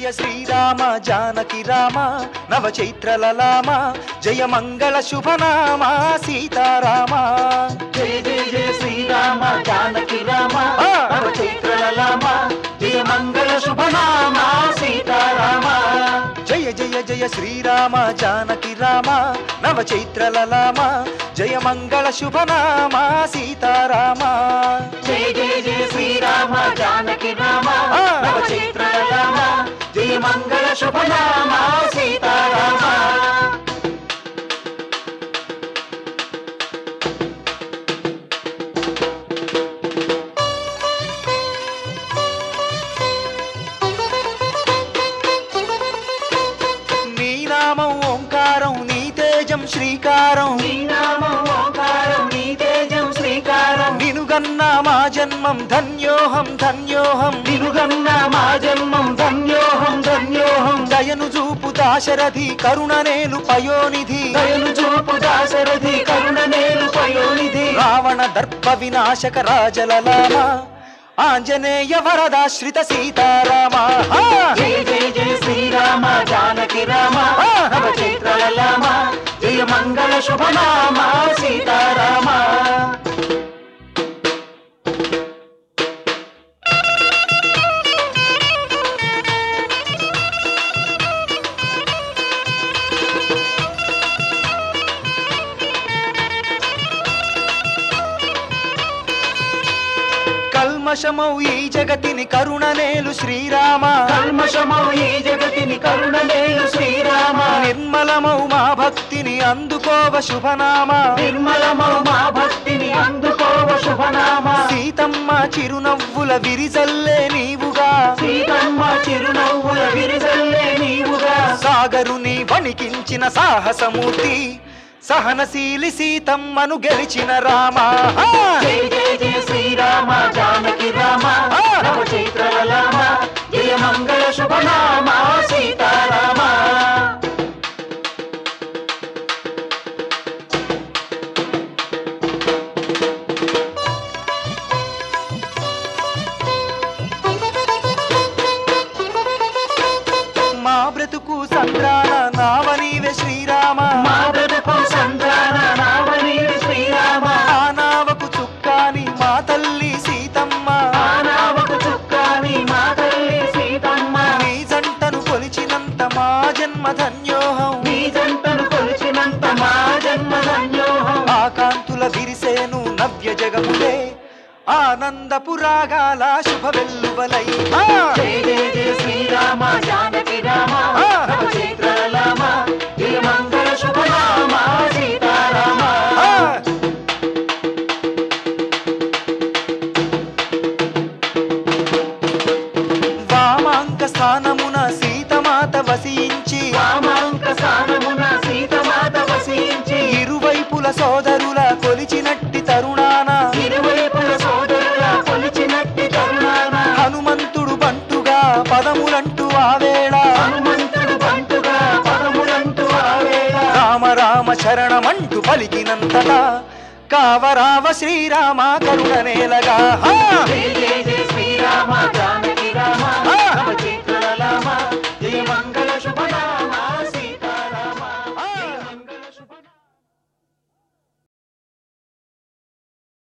జయ శ్రీరామ జానకి రామ నవ చైత్రల లామ జయ మంగళ శుభనామ సీతారామ జయ జయ జయ శ్రీరామ జానకి రామ ఆ. నవ చైత్రల లామ జయ మంగళ శుభనామ సీతారామ జయ జయ జయ శ్రీరామ జానకి రామ నవ చైత్రల లామ జయ మంగళ శుభనామ సీతారామ జయ జయ జయ శ్రీరామ జానకి రామ ఆ. నవ చైత్రల లామ జయ మంగళ శుభనామ సీతారామ నీ నామం ఓంకారం నీ తేజం శ్రీకారం నీ నామం ఓంకారం నీ తేజం శ్రీకారం నినుగన్న మా జన్మం ధన్యోహం ధన్యోహం నిలుగన్న మా జన్మం ధన్యోహం ధన్యోహం దయను చూపు దాశరథి కరుణనేలు పయోనిధి దయలు చూపు దాశరథి కరుణ నేలు పయోనిధి రావణ దర్ప వినాశక రాజలలామ ఆంజనేయ వరదాశ్రిత సీతారామ ఆ! జయ జయ జయ శ్రీరామ జానకి రామ ఆ. నవ చైత్రల లామ జయ మంగళ శుభనామ సీతారామ కల్మషమౌ ఈ జగతిని కరుణనేలు శ్రీరామ కల్మషమౌ ఈ జగతిని కరుణ నేలు శ్రీరామ నిర్మలమౌ మా భక్తిని అందుకోవ శుభనామ నిర్మలమౌ మా భక్తిని అందుకోవ శుభనామ సీతమ్మ చిరునవ్వుల విరిజల్లే నీవుగా సీతమ్మ చిరునవ్వుల విరిసల్లే నీవుగా సాగరుని వణికించిన సాహసమూర్తి సహనశీలి సీతమ్మను గెలిచిన రామ ఆ! జయ జయ జయ శ్రీరామ జానకి రామ ఆ. నవ చైత్రల లామ జయ మంగళ శుభనామ సీతారామ మా బ్రతుకు సంద్రాన నావనీవే శ్రీరామ మా బ్రతుకు సంతాన నామని శ్రీరామ ఆ నావకు చుక్కాని మా తల్లి సీతమ్మ ఆనావకు చుక్కాని మా తల్లి సీతమ్మ నీ జంటను కొలిచినంత మా జన్మ ధన్యోహం నీ జంటను కొలిచినంత మా జన్మ ధన్యోహం ఆ కాంతుల విరిసేను నవ్య జగములే ఆనందపురాగాల శుభ వెల్లువలై ఆ! జయ జయ జయ శ్రీరామ జానకి రామ ఆ. నవ చైత్రల లామ జయ మంగళ శుభనామ సీతారామ ఆ! వామాంక స్థానమున సీతమాత వసించి వామాంక స్థానమున సీతమాత వసించి ఇరువైపుల సోదరుల కొలిచినట్టి తరుణాన ఇరువైపుల సోదరుల కొలిచినట్టి తరుణాన హనుమంతుడు బంటుగా పదములంటూ ఆవేళ హనుమంతుడు బంటుగా పదములంటూ ఆవేళ రామ రామ శరణమంటూ పలికినంతటా కావరావ శ్రీరామ కరుణనేలగా హా!